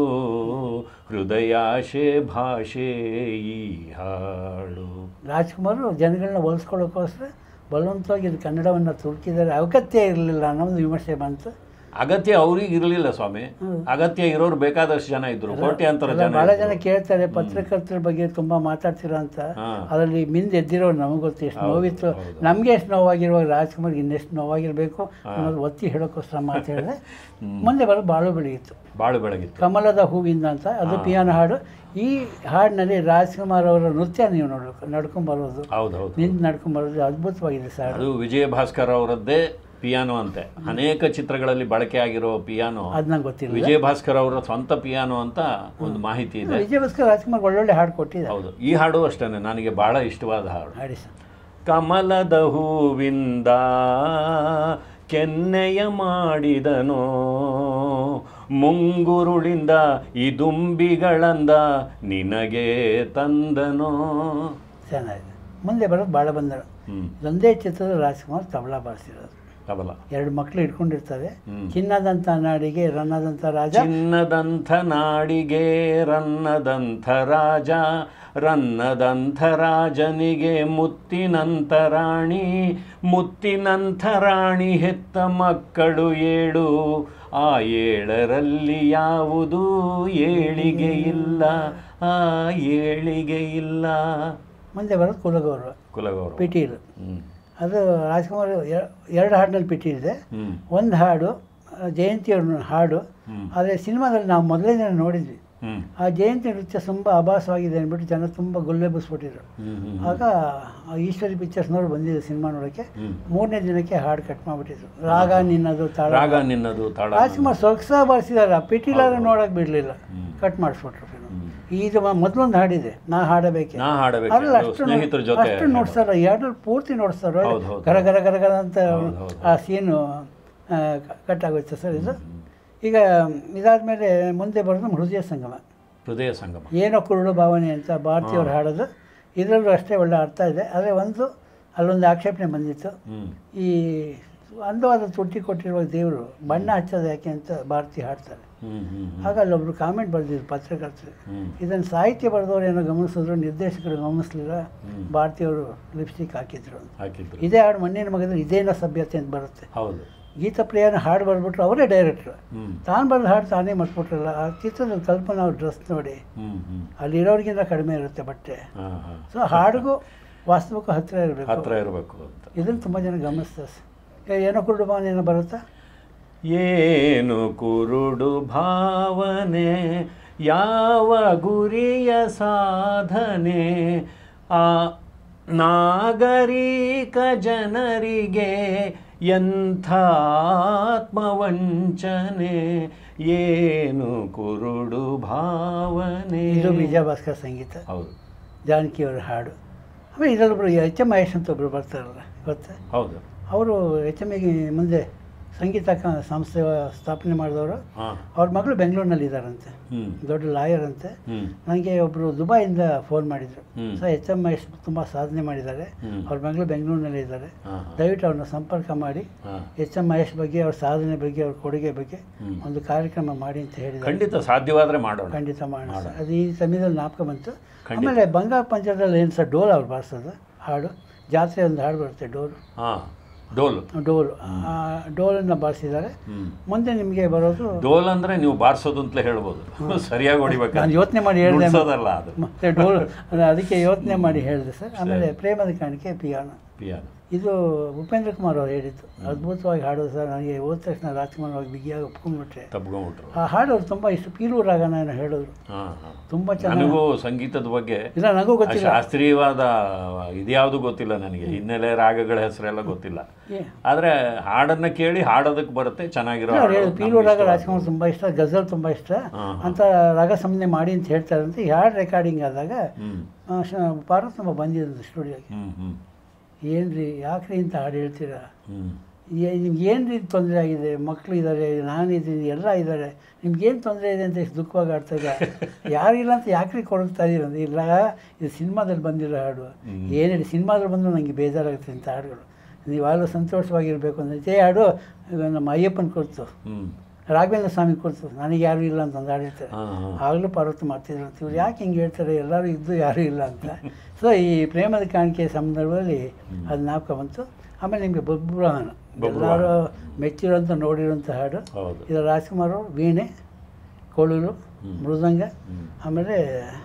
ಹೃದಯಾಶೆ ಭಾಷೆ ಈ ಹಾಡು ರಾಜ್ಕುಮಾರ್ ಜನಗಳನ್ನ ಹೋಲಿಸ್ಕೊಳ್ಳೋಕ್ಕೋಸ್ಕರ ಬಲವಂತವಾಗಿ ಇದು ಕನ್ನಡವನ್ನು ತುರುಕಿದ್ದಾರೆ ಅಗತ್ಯ ಇರಲಿಲ್ಲ ಅನ್ನೋದು ವಿಮರ್ಶೆ ಬಂತು ಅಗತ್ಯ ಅವ್ರಿಗೆ ಇರಲಿಲ್ಲ ಸ್ವಾಮಿ ಅಗತ್ಯ ಇರೋರು ಬೇಕಾದಷ್ಟು ಜನ ಇದ್ರು ಕೋಟ್ಯಾಂತರ ಅಲ್ಲ, ಜನ ಬಹಳ ಇದ್ರು. ಜನ ಕೇಳ್ತಾರೆ ಪತ್ರಕರ್ತರ ಬಗ್ಗೆ ತುಂಬಾ ಮಾತಾಡ್ತೀರಾ ಅಂತ ಹಾ. ಅದರಲ್ಲಿ ಮಿಂದ್ ಎದ್ದಿರೋರು ನಮಗೆ ಗೊತ್ತು ಎಷ್ಟು ಹೌದು, ನೋವಿತ್ತು ಹೌದು. ನಮಗೆ ಎಷ್ಟು ನೋವಾಗಿರುವಾಗ ರಾಜ್ಕುಮಾರ್ಗೆ ಇನ್ನೆಷ್ಟು ನೋವಾಗಿರಬೇಕು ಅನ್ನೋದು ಒತ್ತಿ ಹೇಳೋಕ್ಕೋಸ್ಕರ ಮಾತು ಹೇಳಿದೆ ಮುಂದೆ ಬರೋ ಬಾಳು ಬೆಳೆಯಿತು ಬಾಳು ಬೆಳಗಿತ್ತು ಕಮಲದ ಹೂವಿಂದ ಅಂತ ಅದು ಪಿಯಾನೋ ಹಾಡು ಈ ಹಾಡಿನಲ್ಲಿ ರಾಜ್ಕುಮಾರ್ ಅವರ ನೃತ್ಯ ನೀವು ನೋಡಬೇಕು ನಡ್ಕೊಂಬರೋದು ಹೌದು ಹೌದು ನಿಂತು ನಡ್ಕೊಂಬರೋದು ಅದ್ಭುತವಾಗಿದೆ ಸರ್ ಅದು ವಿಜಯ ಭಾಸ್ಕರ್ ಅವರದ್ದೇ ಪಿಯಾನೋ ಅಂತೆ ಅನೇಕ ಚಿತ್ರಗಳಲ್ಲಿ ಬಳಕೆ ಆಗಿರೋ ಪಿಯಾನೋ ಅದು ನಂಗೆ ಗೊತ್ತಿಲ್ಲ ವಿಜಯ ಭಾಸ್ಕರ್ ಅವರ ಸ್ವಂತ ಪಿಯಾನೋ ಅಂತ ಒಂದು ಮಾಹಿತಿ ಇದೆ ವಿಜಯ ಭಾಸ್ಕರ್ ರಾಜ್ಕುಮಾರ್ ಒಳ್ಳೊಳ್ಳೆ ಹಾಡು ಕೊಟ್ಟಿದ್ದಾರೆ ಹೌದು ಈ ಹಾಡು ಅಷ್ಟೇ ನನಗೆ ಬಹಳ ಇಷ್ಟವಾದ ಹಾಡು ಹಾಡಿ ಸರ್ ಕಮಲದ ಹೂವಿಂದ ಕೆನ್ನೆಯ ಮಾಡಿದನೋ ಮುಂಗುರುಳಿಂದ ಈ ದುಂಬಿಗಳಂದ ನಿನಗೆ ತಂದನೋ ಚೆನ್ನಾಗಿದೆ ಮುಂದೆ ಬರೋದು ಭಾಳ ಬಂದರು ಹ್ಮ್ ಒಂದೇ ಚಿತ್ರದ ರಾಜ್ಕುಮಾರ್ ತಬಲಾ ಬಾರಿಸಿರೋದು ತಬಲ ಎರಡು ಮಕ್ಕಳು ಇಟ್ಕೊಂಡಿರ್ತಾರೆ ಹ್ಮ್. ಚಿನ್ನದಂಥ ನಾಡಿಗೆ ರನ್ನದಂಥ ರಾಜ ಚಿನ್ನದಂಥ ನಾಡಿಗೆ ರನ್ನದಂಥ ರಾಜ ರನ್ನದಂಥ ರಾಜನಿಗೆ ಮುತ್ತಿನಂಥ ರಾಣಿ ಮುತ್ತಿನಂಥ ರಾಣಿ ಹೆತ್ತ ಮಕ್ಕಳು ಏಳು ಆ ಏಳರಲ್ಲಿ ಯಾವುದು ಏಳಿಗೆ ಇಲ್ಲ ಆ ಏಳಿಗೆ ಇಲ್ಲ ಮುಂದೆ ಬರೋದು ಕುಲಗೌರವ ಕುಲಗೌರವ ಪಿಟೀಲು ಹ್ಮ್ ಅದು ರಾಜ್ಕುಮಾರ್ ಎ- ಎರಡು ಹಾಡಿನಲ್ಲಿ ಪಿಟೀಲಿದೆ ಹ್ಮ್ ಒಂದು ಹಾಡು ಆ, ಜಯಂತಿಯವ್ರ ಹಾಡು ಹ್ಮ್. ಆದರೆ ಸಿನಿಮಾದಲ್ಲಿ ನಾವು ಮೊದಲೇ ದಿನ ನೋಡಿದ್ವಿ ಹ್ಮ್ ಆ ಜಯಂತಿ ನೃತ್ಯ ತುಂಬ ಅಭಾಸವಾಗಿದೆ ಅಂದ್ಬಿಟ್ಟು ಜನ ತುಂಬ ಗುಲ್ಲೆಬ್ಬಿಸ್ಬಿಟ್ಟಿದ್ರು ಹ್ಮ್ ಹ್ಮ್ ಆಗ ಆ ಈಶ್ವರಿ ಪಿಕ್ಚರ್ಸ್ನವ್ರು ಬಂದಿದ್ರು ಸಿನಿಮಾ ನೋಡೋಕ್ಕೆ ಹ್ಮ್. ಮೂರನೇ ದಿನಕ್ಕೆ ಹಾಡು ಕಟ್ ಮಾಡಿಬಿಟ್ಟಿದ್ರು ರಾಗ ನಿನ್ನದು ತಾಳ ರಾಗ ನಿನ್ನದು ತಾಳ ರಾಜ್ಕುಮಾರ್ ಸೊಗಸ ಬಾರಿಸಿದಾರ ಪಿಟೀಲಾರ ನೋಡಕ್ ಬಿಡ್ಲಿಲ್ಲ ಹ್ಮ್. Cut ಮಾಡಿಸ್ಬಿಟ್ರು film. ಹ್ಮ್. ಇದು ಮ- ಮೊದ್ಲೊಂದು ಹಾಡಿದೆ ನಾ ಹಾಡಬೇಕೆ ನಾ ಹಾಡಬೇಕು ಅಲ್ಲ ಅದು ಅಷ್ಟು ಸ್ನೇಹಿತರ ಜೊತೆ ಅಷ್ಟು ನೋಡ್ತಾರ ಎರಡು ಪೂರ್ತಿ ನೋಡ್ತಾರ ಹೌದು, ಹೌದು. ಗರ ಗರ ಗರ ಗರ ಅಂತ ಹೌದು, ಹೌದು. ಆ ಸೀನು ಕಟ್ ಆಗೋಯ್ತು ಸರ್ ಇದು ಈಗ ಇದಾದ್ಮೇಲೆ ಮುಂದೆ ಬರೋದು ಹೃದಯ ಸಂಗಮ ಹೃದಯ ಸಂಗಮ ಏನೋ ಕುರುಡು ಭಾವನೆ ಅಂತ ಭಾರತೀಯವ್ರು ಹಾಡೋದು ಇದರಲ್ಲೂ ಅಷ್ಟೇ ಒಳ್ಳೆ ಅರ್ಥ ಇದೆ ಆದರೆ ಒಂದು ಅಲ್ಲೊಂದು ಆಕ್ಷೇಪಣೆ ಬಂದಿತ್ತು ಹ್ಮ್ ಈ ಅಂದವಾದ ತುಟ್ಟಿ ಕೊಟ್ಟಿರುವ ದೇವರು ಬಣ್ಣ ಹಚ್ಚೋದು ಯಾಕೆ ಅಂತ ಭಾರತಿ ಹಾಡ್ತಾರೆ ಹ್ಮ್ ಹ್ಮ್ ಹ್ಮ್. ಆಗ ಅಲ್ಲೊಬ್ರು ಕಾಮೆಂಟ್ ಬರೆದಿದ್ರು ಪತ್ರಕರ್ತರು ಹ್ಮ್ ಇದನ್ನು ಸಾಹಿತ್ಯ ಬರೆದವ್ರು ಏನೋ ಗಮನಿಸಿದ್ರು ನಿರ್ದೇಶಕರು ಗಮನಿಸಲಿಲ್ಲ ಹ್ಮ್. ಭಾರತೀಯವರು ಲಿಪ್ಸ್ಟಿಕ್ ಹಾಕಿದ್ರು ಅಂತ ಹಾಕಿದ್ರು ಇದೇ ಹಾಡು ಮಣ್ಣಿನ ಮಗದಲ್ಲಿ ಇದೇನೋ ಸಭ್ಯತೆ ಅಂತ ಬರುತ್ತೆ ಹೌದು ಗೀತಪ್ರಿಯನ ಹಾಡು ಬರ್ಬಿಟ್ರು ಅವರೇ ಡೈರೆಕ್ಟ್ರು ಹ್ಮ್ ತಾನು ಬರೆದ ಹಾಡು ತಾನೇ ಮರ್ತ್ಬಿಟ್ರಲ್ಲ ಆ ಚಿತ್ರದಲ್ಲಿ ಕಲ್ಪನಾ ಅವ್ರ ಡ್ರೆಸ್ ನೋಡಿ ಹ್ಮ್ ಹ್ಮ್ ಅಲ್ಲಿರೋರಿಗಿಂತ ಕಡಿಮೆ ಇರುತ್ತೆ ಬಟ್ಟೆ ಹಾ ಹಾ ಸೊ ಹಾಡಿಗೂ ವಾಸ್ತವಕ್ಕೂ ಹತ್ತಿರ ಇರಬೇಕು ಹತ್ರ ಇರಬೇಕು ಅಂತ ಇದನ್ನು ತುಂಬ ಜನ ಗಮನಿಸ್ತಾರೆ ಸರ್. ಏ, ಏನೋ ಕುರುಡು ಭಾವನೆ ಏನೋ ಬರುತ್ತಾ ಏನು ಕುರುಡು ಭಾವನೆ ಯಾವ ಗುರಿಯ ಸಾಧನೆ ಆ ನಾಗರಿಕ ಜನರಿಗೆ ಎಂಥ ಆತ್ಮವಂಚನೆ ಏನು ಕುರುಡು ಭಾವನೆ ಇದು ವಿಜಯ ಭಾಸ್ಕರ್ ಸಂಗೀತ ಹೌದು ಜಾನಕಿಯವರ ಹಾಡು ಆಮೇಲೆ ಇದರೊಬ್ಬರು ಎಚ್ ಎಂ ಮಹೇಶ್ ಅಂತ ಒಬ್ಬರು ಬರ್ತಾರಲ್ಲ ಗೊತ್ತಾ ಹೌದು ಅವರು ಎಚ್ ಎಮ್ಮಿಗೆ ಮುಂದೆ ಸಂಗೀತ ಕ- ಸಂಸ್ಥೆ ಸ್ಥಾಪನೆ ಮಾಡಿದವರು ಹಾಂ ಅವ್ರ ಮಗಳು ಬೆಂಗಳೂರಿನಲ್ಲಿ ಇದ್ದಾರಂತೆ ಹ್ಞೂ ದೊಡ್ಡ ಲಾಯರ್ ಅಂತೆ ಹ್ಞೂ ನನಗೆ ಒಬ್ಬರು ದುಬೈಯಿಂದ ಫೋನ್ ಮಾಡಿದರು ಹ್ಮ್. ಸರ್ ಎಚ್ ಎಮ್ ಎಸ್ ತುಂಬ ಸಾಧನೆ ಮಾಡಿದ್ದಾರೆ ಹ್ಮ್. ಅವ್ರ ಮಗಳು ಬೆಂಗಳೂರಿನಲ್ಲಿ ಇದ್ದಾರೆ ಹಾಂ ದಯವಿಟ್ಟು ಅವ್ರನ್ನ ಸಂಪರ್ಕ ಮಾಡಿ ಹಾಂ ಎಚ್ ಎಮ್ ಮಹೇಶ್ ಬಗ್ಗೆ ಅವ್ರ ಸಾಧನೆ ಬಗ್ಗೆ ಅವ್ರ ಕೊಡುಗೆ ಬಗ್ಗೆ ಹ್ಮ್. ಒಂದು ಕಾರ್ಯಕ್ರಮ ಮಾಡಿ ಅಂತ ಹೇಳಿದ್ದಾರೆ ಖಂಡಿತ ಸಾಧ್ಯವಾದರೆ ಮಾಡೋಣ ಖಂಡಿತ ಮಾಡೋಣ ಮಾಡೋಣ. ಸರ್. ಅದು ಈ ಸಮಯದಲ್ಲಿ ಜ್ಞಾಪಕ ಬಂತು ಖಂಡಿತ. ಆಮೇಲೆ ಬಂಗಾಳ ಪಂಚದಲ್ಲಿ ಏನು ಸರ್ ಡೋಲ್ ಅವ್ರು ಬಾರಿಸೋದು ಹಾಡು ಜಾತ್ರೆ ಒಂದು ಹಾಡು ಬರುತ್ತೆ ಡೋಲು ಹಾಂ ಡೋಲು ಡೋಲು ಆ ಡೋಲನ್ನು ಬಾರಿಸಿದ್ದಾರೆ ಹ್ಮ್ ಮುಂದೆ ನಿಮಗೆ ಬರೋದು ಡೋಲ್ ಅಂದ್ರೆ ನೀವು ಬಾರಿಸೋದು ಅಂತಲೇ ಹೇಳ್ಬೋದು ಸರಿಯಾಗಿ ಹೊಡಿಬೇಕು ನಾನು ಯೋಚನೆ ಮಾಡಿ ಹೇಳಿದೆ ನುಡ್ಸೋದಲ್ಲ ಅದು ಮತ್ತೆ ಡೋಲ್ ಅದು ಅದಕ್ಕೆ ಯೋಚನೆ ಮಾಡಿ ಹೇಳಿದೆ ಸರ್ ಆಮೇಲೆ ಪ್ರೇಮದ ಕಾಣಿಕೆ ಪಿಯಾನೋ ಪಿಯಾನೋ ಇದು ಉಪೇಂದ್ರ ಕುಮಾರ್ ಅವರು ಹೇಳಿದ್ದು ಅದ್ಭುತವಾಗಿ ಹಾಡೋದು ಸರ್ ನನಗೆ ಹೋದ ತಕ್ಷಣ ರಾಜ್ಕುಮಾರ್ ಅವ್ರಿಗೆ ಬಿಗಿಯಾಗಿ ಒಪ್ಕೊಂಡ್ಬಿಟ್ರೆ ತಬ್ಕೊಂಬಿಟ್ರು ಆ ಹಾಡು ಅವ್ರು ತುಂಬ ಇಷ್ಟು ಪೀಲೂರು ರಾಗನ ಏನೋ ಹೇಳಿದ್ರು ಹಾಂ ಹಾಂ ತುಂಬ ಚೆನ್ನಾಗಿ ನನಗೂ ಸಂಗೀತದ ಬಗ್ಗೆ ಇಲ್ಲ ನನಗೂ ಆ ಗೊತ್ತಿಲ್ಲ ಶಾಸ್ತ್ರೀಯವಾದ ಇದ್ಯಾವುದು ಗೊತ್ತಿಲ್ಲ ನನಗೆ ಹಿನ್ನೆಲೆ ರಾಗಗಳ ಹೆಸರೆಲ್ಲ ಗೊತ್ತಿಲ್ಲ ಏ, ಆದ್ರೆ ಹಾಡನ್ನ ಕೇಳಿ ಹಾಡೋದಕ್ಕೆ ಬರುತ್ತೆ ಚೆನ್ನಾಗಿರೋ ಅವ್ರು ಹಾಡು ಹೇಳಿದ್ರು ನಮ್ಗೆ ಪೀಲೂರು ರಾಗ ಇಷ್ಟವಾದ. ರಾಜ್ಕುಮಾರ್ ತುಂಬ ಇಷ್ಟ ಗಜಲ್ ತುಂಬ ಇಷ್ಟ ಹಾ, ಹಾ. ಅಂತ ರಾಗ ಸಂಬಂಧಿ ಮಾಡಿ ಅಂತ ಹೇಳ್ತಾರಂತೆ ಈ ಹಾಡು ರೆಕಾರ್ಡಿಂಗ್ ಆದಾಗ ಹ್ಮ್ ಆ, ಶ- ಪಾರ್ವತಮ್ಮ ಬಂದಿದ್ದು ಸ್ಟುಡಿಯೋಗೆ ಹ್ಮ್ ಹ್ಮ್ ಏನ್ರಿ ಯಾಕ್ರಿ ಇಂತ ಹಾಡು ಹೇಳ್ತೀರಾ ಹ್ಮ್ ಏ ನಿಮ್ಗೆ ಏನು ರೀತಿ ತೊಂದರೆ ಆಗಿದೆ ಮಕ್ಕಳು ಇದ್ದಾರೆ ನಾನಿದ್ದೀನಿ ಎಲ್ಲ ಇದ್ದಾರೆ ನಿಮ್ಗೇನು ತೊಂದರೆ ಇದೆ ಅಂತ ಎಷ್ಟು ದುಃಖವಾಗಿ ಆಡ್ತಾರೆ ಯಾರಿಲ್ಲ ಅಂತ ಯಾಕ್ರಿ ಕೊರಗ್ತಾ ಇದೀರ ಅಂದ್ರೆ ಇಲ್ಲ ಇದು ಸಿನಿಮಾದಲ್ಲಿ ಬಂದಿರೋ ಹಾಡು ಹ್ಮ್. ಏನು ಹೇಳಿ ಸಿನಿಮಾದಲ್ಲಿ ಬಂದು ನನಗೆ ಬೇಜಾರಾಗುತ್ತೆ ಇಂಥ ಹಾಡುಗಳು ನೀವಾಗಲೂ ಸಂತೋಷವಾಗಿರಬೇಕು ಅಂದರೆ ಇದೇ ಹಾಡು ಈಗ ನಮ್ಮ ಅಯ್ಯಪ್ಪನ ಕುರಿತು ಹ್ಮ್ ರಾಘವೇಂದ್ರ ಸ್ವಾಮಿ ಕುರಿತು ನನಗೆ ಯಾರೂ ಇಲ್ಲ ಅಂತ ಒಂದು ಹಾಡು ಹೇಳ್ತಾರೆ ಹಾ, ಹಾ. ಆಗಲೂ ಪಾರ್ವತಿ ಮಾಡ್ತಿದ್ರು ಅಂತ ಇವ್ರು ಯಾಕೆ ಹಿಂಗೆ ಹೇಳ್ತಾರೆ ಎಲ್ಲರೂ ಇದ್ದು ಯಾರೂ ಇಲ್ಲ ಅಂತ ಸೊ ಈ ಪ್ರೇಮದ ಕಾಣಿಕೆ ಸಂದರ್ಭದಲ್ಲಿ ಅದು ಜ್ಞಾಪಕ ಬಂತು ಆಮೇಲೆ ನಿಮಗೆ ಬಬ್ರುವಾಹನ ಬಬ್ರುವಾಹನ. ಎಲ್ಲರೂ ಮೆಚ್ಚಿರೋಂಥ ನೋಡಿರೋಂಥ ಹಾಡು ಹೌದು ಇದು ರಾಜ್ಕುಮಾರ್ ಅವರು ವೀಣೆ ಕೊಳಲು ಹ್ಮ್. ಮೃದಂಗ ಹ್ಮ್. ಆಮೇಲೆ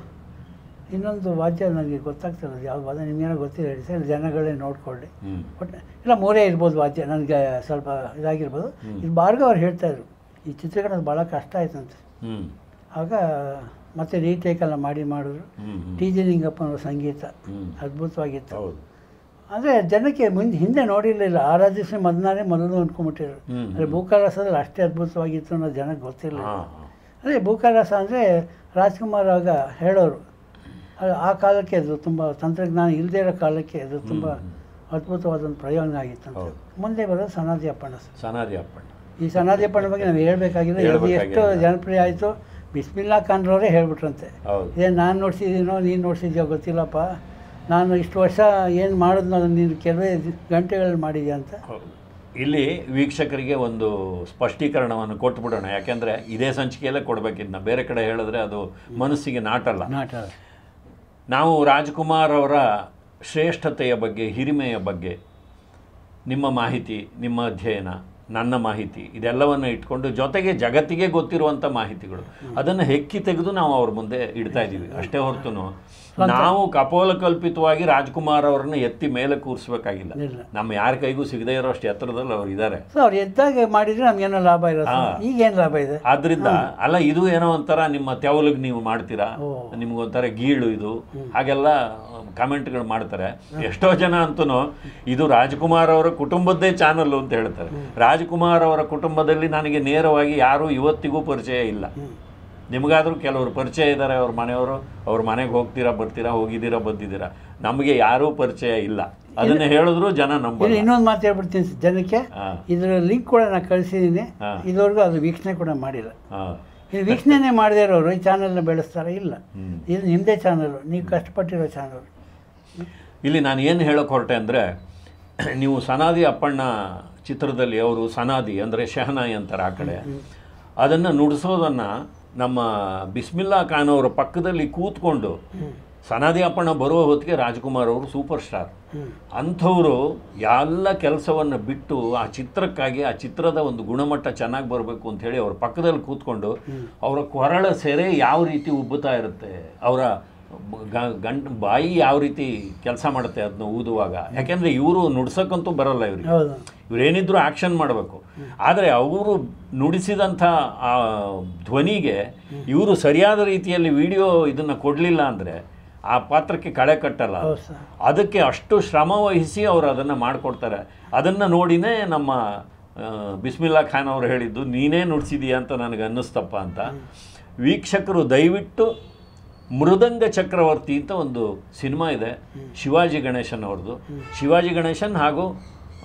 ಇನ್ನೊಂದು ವಾದ್ಯ ನನಗೆ ಗೊತ್ತಾಗ್ತಿಲ್ಲ ಯಾವ್ದು ವಾದ್ಯ ನಿಮಗೇನೋ ಗೊತ್ತಿಲ್ಲ ಹೇಳಿ ಸರ್ ಜನಗಳೇ ನೋಡ್ಕೊಳ್ಳಿ ಹ್ಮ್ ಬಟ್ ಇಲ್ಲ ಮೂರೇ ಇರ್ಬೋದು ವಾದ್ಯ ನನಗೆ ಸ್ವಲ್ಪ ಇದಾಗಿರ್ಬೋದು ಹ್ಮ್. ಇದು ಭಾರ್ಗವ್ ಅವ್ರು ಹೇಳ್ತಾಯಿದ್ರು ಈ ಚಿತ್ರೀಕರಣ ಭಾಳ ಕಷ್ಟ ಆಯ್ತಂತೆ ಹ್ಮ್ ಆಗ ಮತ್ತೆ ರೀಟೇಕ್ ಎಲ್ಲ ಮಾಡಿ ಮಾಡಿದ್ರು ಹ್ಮ್ ಹ್ಮ್ ಟಿ ಜಿ ಲಿಂಗಪ್ಪನವ್ರ ಸಂಗೀತ ಹ್ಮ್ ಅದ್ಭುತವಾಗಿತ್ತು ಹೌದು ಅಂದರೆ ಜನಕ್ಕೆ ಮುಂದೆ ಹಿಂದೆ ನೋಡಿರಲಿಲ್ಲ ಆರಾಧಿಸಿ ಮೊದಲನೇ ಮೊದಲು ಅಂದ್ಕೊಂಬಿಟ್ಟಿದ್ರು ಹ್ಮ್, ಅಂದರೆ ಹ್ಮ್. ಭೂಕಾರಸದಲ್ಲಿ ಅಷ್ಟೇ ಅದ್ಭುತವಾಗಿತ್ತು ಅನ್ನೋ ಜನಕ್ಕೆ ಗೊತ್ತಿರಲಿಲ್ಲ ಹಾ ಹಾ ಅದೇ ಭೂಕಾರಸ ಅಂದರೆ ರಾಜ್ಕುಮಾರ್ ಆಗ ಹೇಳೋರು ಅದು ಆ ಕಾಲಕ್ಕೆ ಅದು ತುಂಬ ತಂತ್ರಜ್ಞಾನ ಇಲ್ಲದೇ ಇರೋ ಕಾಲಕ್ಕೆ ಅದು ತುಂಬ ಹ್ಮ್, ಅದ್ಭುತವಾದ ಒಂದು ಪ್ರಯೋಗ ಆಗಿತ್ತಂತೆ ಹೌದು. ಮುಂದೆ ಬರೋದು ಸನಾದಿ ಅಪ್ಪಣ್ಣ ಸರ್ ಸನಾದಿ ಅಪ್ಪಣ್ಣ ಈ ಸನಾದಿ ಅಪ್ಪಣ್ಣ ಬಗ್ಗೆ ನಾವು ಹೇಳ್ಬೇಕಾಗಿಲ್ಲ ಇದು ಎಷ್ಟು ಹೇಳ್ಬೇಕಾಗಿಲ್ಲ. ಜನಪ್ರಿಯ ಆಯಿತು ಬಿಸ್ಮಿಲ್ಲಾ ಖಾನ್ರವರೇ ಹೇಳ್ಬಿಟ್ರಂತೆ ಹೌದು ಇದೇ ನಾನು ನೋಡ್ಸಿದ್ದೀನೋ ನೀನು ನೋಡ್ಸಿದ್ಯೋ ಗೊತ್ತಿಲ್ಲಪ್ಪ ನಾನು ಇಷ್ಟು ವರ್ಷ ಏನು ಮಾಡಿದ್ನೋ ನೀನು ಕೆಲವೇ ಗಂಟೆಗಳಲ್ಲಿ ಮಾಡಿದ್ಯಾ ಅಂತ ಹೌದು. ಇಲ್ಲಿ ವೀಕ್ಷಕರಿಗೆ ಒಂದು ಸ್ಪಷ್ಟೀಕರಣವನ್ನು ಕೊಟ್ಬಿಡೋಣ ಯಾಕೆಂದ್ರೆ ಇದೇ ಸಂಚಿಕೆಯಲ್ಲೇ ಕೊಡ್ಬೇಕಿದ್ನ ಬೇರೆ ಕಡೆ ಹೇಳಿದ್ರೆ ಅದು ಮನಸ್ಸಿಗೆ ನಾಟಲ್ಲ ನಾಟ ನಾವು ರಾಜ್ಕುಮಾರ್ ಅವರ ಶ್ರೇಷ್ಠತೆಯ ಬಗ್ಗೆ ಹಿರಿಮೆಯ ಬಗ್ಗೆ ನಿಮ್ಮ ಮಾಹಿತಿ ನಿಮ್ಮ ಅಧ್ಯಯನ ನನ್ನ ಮಾಹಿತಿ ಇದೆಲ್ಲವನ್ನು ಇಟ್ಕೊಂಡು ಜೊತೆಗೆ ಜಗತ್ತಿಗೆ ಗೊತ್ತಿರುವಂಥ ಮಾಹಿತಿಗಳು ಅದನ್ನು ಹೆಕ್ಕಿ ತೆಗೆದು ನಾವು ಅವ್ರ ಮುಂದೆ ಇಡ್ತಾ ಇದ್ದೀವಿ ಅಷ್ಟೇ ಹೊರತು ನಾವು ಕಪೋಲ ಕಲ್ಪಿತವಾಗಿ ರಾಜ್ಕುಮಾರ್ ಅವರನ್ನ ಎತ್ತಿ ಮೇಲೆ ಕೂರಿಸ್ಬೇಕಾಗಿಲ್ಲ ಇಲ್ಲ ನಮ್ಮ ಯಾರ ಕೈಗೂ ಸಿಗದೇ ಇರೋಷ್ಟು ಎತ್ತರದಲ್ಲಿ ಅವ್ರು ಇದ್ದಾರೆ ಸೊ ಅವ್ರು ಎದ್ದಾಗ ಮಾಡಿದರೆ ನಮ್ಗೇನೋ ಲಾಭ ಇರೋದು ಹಾ. ಈಗೇನು ಲಾಭ ಇದೆ ಆದ್ರಿಂದ ಅಲ್ಲ ಇದು ಏನೋ ಒಂಥರ ನಿಮ್ಮ ತೆವಲಿಗೆ ನೀವು ಮಾಡ್ತೀರಾ ಓ. ನಿಮ್ಗೊಂಥರ ಗೀಳು ಇದು ಹಾಗೆಲ್ಲ ಕಾಮೆಂಟ್ಗಳು ಮಾಡ್ತಾರೆ ಎಷ್ಟೋ ಜನ ಅಂತೂ ಇದು ರಾಜ್ಕುಮಾರ್ ಅವರ ಕುಟುಂಬದ್ದೇ ಚಾನಲ್ ಅಂತ ಹೇಳ್ತಾರೆ ರಾಜ್ಕುಮಾರ್ ಅವರ ಕುಟುಂಬದಲ್ಲಿ ನನಗೆ ನೇರವಾಗಿ ಯಾರೂ ಇವತ್ತಿಗೂ ಪರಿಚಯ ಇಲ್ಲ ನಿಮಗಾದ್ರೂ ಕೆಲವರು ಪರಿಚಯ ಇದ್ದಾರೆ ಅವ್ರ ಮನೆಯವರು ಅವ್ರ ಮನೆಗೆ ಹೋಗ್ತೀರಾ ಬರ್ತೀರಾ ಹೋಗಿದ್ದೀರಾ ಬಂದಿದ್ದೀರಾ ನಮಗೆ ಯಾರೂ ಪರಿಚಯ ಇಲ್ಲ ಅದನ್ನ ಹೇಳಿದ್ರು ಜನ ಇಲ್ಲಿ ನಂಬಲ್ಲ ಇನ್ನೊಂದು ಮಾತು ಹೇಳ್ಬಿಡ್ತೀನಿ ಜನಕ್ಕೆ ಹಾ. ಇದರ ಲಿಂಕ್ ಕೂಡ ನಾನು ಕಳಿಸಿದ್ದೀನಿ ಹಾ. ಇದುವರೆಗೂ ಅದು ವೀಕ್ಷಣೆ ಕೂಡ ಮಾಡಿಲ್ಲ ಹಾ. ಇದು ವೀಕ್ಷಣೆನೇ ಮಾಡದೇ ಇರೋರು ಈ ಚಾನಲ್ನ ಬೆಳೆಸ್ತಾರೆ ಇಲ್ಲ ಹ್ಮ್. ಇದು ನಿಮ್ಮದೇ ಚಾನಲು ನೀವು ಕಷ್ಟಪಟ್ಟಿರೋ ಚಾನಲ್ ಇಲ್ಲಿ ನಾನು ಏನು ಹೇಳೋಕೆ ಹೊರಟೆ ಅಂದರೆ ನೀವು ಸನಾದಿ ಅಪ್ಪಣ್ಣ ಚಿತ್ರದಲ್ಲಿ ಅವರು ಸನಾದಿ ಅಂದರೆ ಶಹನಾಯಿ ಅಂತಾರೆ ಆ ಕಡೆ ಅದನ್ನು ನುಡಿಸೋದನ್ನು ನಮ್ಮ ಬಿಸ್ಮಿಲ್ಲಾ ಖಾನ್ ಅವರ ಪಕ್ಕದಲ್ಲಿ ಕೂತ್ಕೊಂಡು ಸನಾದಿ ಅಪ್ಪಣ್ಣ ಬರುವ ಹೊತ್ತಿಗೆ ರಾಜ್ಕುಮಾರ್ ಅವರು ಸೂಪರ್ ಸ್ಟಾರ್ ಹ್ಮ್. ಅಂಥವರು ಎಲ್ಲ ಕೆಲಸವನ್ನು ಬಿಟ್ಟು ಆ ಚಿತ್ರಕ್ಕಾಗಿ ಆ ಚಿತ್ರದ ಒಂದು ಗುಣಮಟ್ಟ ಚೆನ್ನಾಗಿ ಬರಬೇಕು ಅಂತ ಹೇಳಿ ಅವ್ರ ಪಕ್ಕದಲ್ಲಿ ಕೂತ್ಕೊಂಡು ಅವರ ಕೊರಳ ಸೆರೆ ಯಾವ ರೀತಿ ಉಬ್ಬುತ್ತಾ ಇರುತ್ತೆ ಅವರ ಗಂಟ ಬಾಯಿ ಯಾವ ರೀತಿ ಕೆಲಸ ಮಾಡುತ್ತೆ ಅದನ್ನ ಊದುವಾಗ ಯಾಕೆಂದ್ರೆ ಇವರು ನುಡ್ಸಕ್ಕಂತೂ ಬರಲ್ಲ ಇವ್ರಿಗೆ ಹೌದು ಇವ್ರೇನಿದ್ರು ಆಕ್ಷನ್ ಮಾಡಬೇಕು ಆದರೆ ಅವರು ನುಡಿಸಿದಂಥ ಆ ಧ್ವನಿಗೆ ಇವರು ಸರಿಯಾದ ರೀತಿಯಲ್ಲಿ ವಿಡಿಯೋ ಇದನ್ನು ಕೊಡಲಿಲ್ಲ ಅಂದರೆ ಆ ಪಾತ್ರಕ್ಕೆ ಕಳೆ ಕಟ್ಟಲ್ಲ ಅದು. ಹೌದು ಸರ್ ಅದಕ್ಕೆ ಅಷ್ಟು ಶ್ರಮ ವಹಿಸಿ ಅವರು ಅದನ್ನು ಮಾಡಿಕೊಡ್ತಾರೆ ಅದನ್ನು ನೋಡಿನೇ ನಮ್ಮ ಆ, ಬಿಸ್ಮಿಲ್ಲಾ ಖಾನ್ ಅವರು ಹೇಳಿದ್ದು ನೀನೇ ನುಡಿಸಿದೀಯ ಅಂತ ನನಗೆ ಅನ್ನಿಸ್ತಪ್ಪ ಅಂತ ವೀಕ್ಷಕರು ದಯವಿಟ್ಟು ಮೃದಂಗ ಚಕ್ರವರ್ತಿ ಅಂತ ಒಂದು ಸಿನಿಮಾ ಇದೆ ಶಿವಾಜಿ ಗಣೇಶನ್ ಅವ್ರದ್ದು ಶಿವಾಜಿ ಗಣೇಶನ್ ಹಾಗೂ